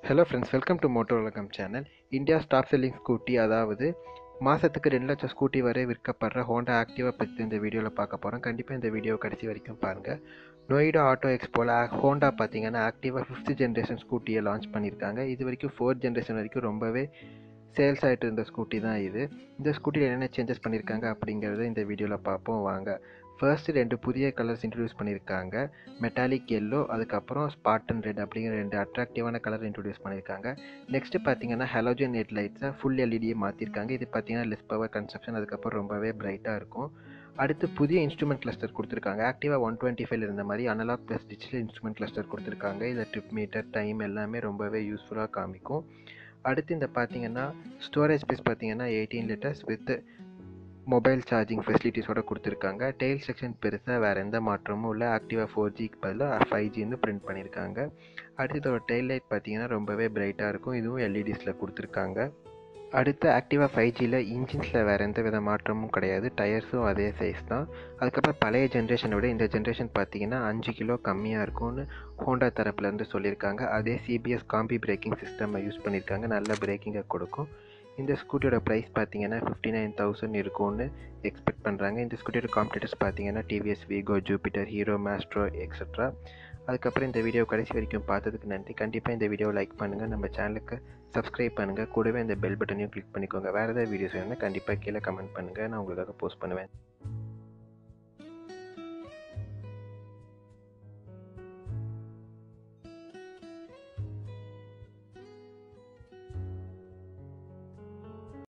hello friends welcome to moto Ulagam channel India top selling scooty அதாவது மாதத்துக்கு ரெண்டு லட்சம் ஸ்கூட்டி வரை விற்கப்படுற ஹோண்டா ஆக்டிவா பற்றி இந்த வீடியோவில் பார்க்க போகிறோம் கண்டிப்பாக இந்த வீடியோ கடைசி வரைக்கும் பாருங்கள் நொய்டா ஆட்டோ எக்ஸ்போவில் ஹோண்டா பார்த்தீங்கன்னா ஆக்டிவா ஃபிஃப்த் ஜென்ரேஷன் ஸ்கூட்டியை லான்ச் பண்ணியிருக்காங்க இது வரைக்கும் ஃபோர்த் ஜென்ரேஷன் வரைக்கும் ரொம்பவே சேல்ஸ் ஆகிட்டு இருந்த ஸ்கூட்டி தான் இது இந்த ஸ்கூட்டியில் என்னென்ன சேஞ்சஸ் பண்ணியிருக்காங்க அப்படிங்கிறத இந்த வீடியோவில் பார்ப்போம் வாங்க ஃபர்ஸ்ட் ரெண்டு புதிய கலர்ஸ் இன்ட்ரடியூஸ் பண்ணியிருக்காங்க மெட்டாலிக் எல்லோ அதுக்கப்புறம் ஸ்பாட்டன் ரெட் அப்படிங்கிற ரெண்டு அட்ராக்டிவான கலர் இன்ட்ரடியூஸ் பண்ணியிருக்காங்க நெக்ஸ்ட் பார்த்தீங்கன்னா ஹெலோஜன் ஹெட் லைட்ஸை ஃபுல் எல்இடியை மாற்றிருக்காங்க இது பார்த்தீங்கன்னா லெஸ் பவர் கன்சப்ஷன் அதுக்கப்புறம் ரொம்பவே பிரைட்டாக இருக்கும் அடுத்து புதிய இன்ஸ்ட்ருமெண்ட் கிளஸ்டர் கொடுத்துருக்காங்க ஆக்டிவாக ஒன் டுவெண்ட்டி ஃபைவ் இருந்த மாதிரி analogue plus digital instrument cluster கொடுத்துருக்காங்க இதில் ட்ரிப் மீட்டர் டைம் எல்லாமே ரொம்பவே யூஸ்ஃபுல்லாக காமிக்கும் அடுத்து இந்த பார்த்தீங்கன்னா ஸ்டோரேஜ் ஸ்பேஸ் பார்த்தீங்கன்னா eighteen litres with mobile charging ஃபெசிலிட்டிஸோட கொடுத்துருக்காங்க டெயில் செக்ஷன் பெருசாக வேறு எந்த மாற்றமும் இல்லை ஆக்டிவா ஃபோர் ஜிக்கு பதிலாக ஃபைவ் ஜின்னு பிரிண்ட் பண்ணியிருக்காங்க அடுத்து இதோட டெயில் லைட் பார்த்தீங்கன்னா ரொம்பவே பிரைட்டாக இருக்கும் இதுவும் எல்இடிஸில் கொடுத்துருக்காங்க அடுத்து ஆக்டிவா ஃபைவ் ஜியில் இன்ஜின்ஸில் வேறு எந்த வித மாற்றமும் கிடையாது டயர்ஸும் அதே சைஸ் தான் அதுக்கப்புறம் பழைய ஜென்ரேஷனை விட இந்த ஜென்ரேஷன் பார்த்தீங்கன்னா அஞ்சு கிலோ கம்மியாக இருக்கும்னு ஹோண்டா தரப்புலேருந்து சொல்லியிருக்காங்க அதே CBS combi braking system use பண்ணியிருக்காங்க நல்ல பிரேக்கிங்கை கொடுக்கும் இந்த ஸ்கூட்டியோட ப்ரைஸ் பார்த்தீங்கன்னா ஃபிஃப்டி நைன் தௌசண்ட் இருக்கும்னு எக்ஸ்பெக்ட் பண்ணுறாங்க இந்த ஸ்கூட்டியோட காம்படிட்டர்ஸ் பார்த்தீங்கன்னா TVS Wego Jupiter Hero Maestro extra அதுக்கப்புறம் இந்த வீடியோ கடைசி வரைக்கும் பார்த்ததுக்கு நன்றி கண்டிப்பாக இந்த வீடியோவை லைக் பண்ணுங்கள் நம்ம சேனலுக்கு சப்ஸ்கிரைப் பண்ணுங்கள் கூடவே இந்த பெல் பட்டனையும் கிளிக் பண்ணிக்கோங்க வேறு ஏதாவது வீடியோஸ் வேணும்னா கண்டிப்பாக கீழே கமெண்ட் பண்ணுங்கள் நான் உங்களுக்காக போஸ்ட் பண்ணுவேன்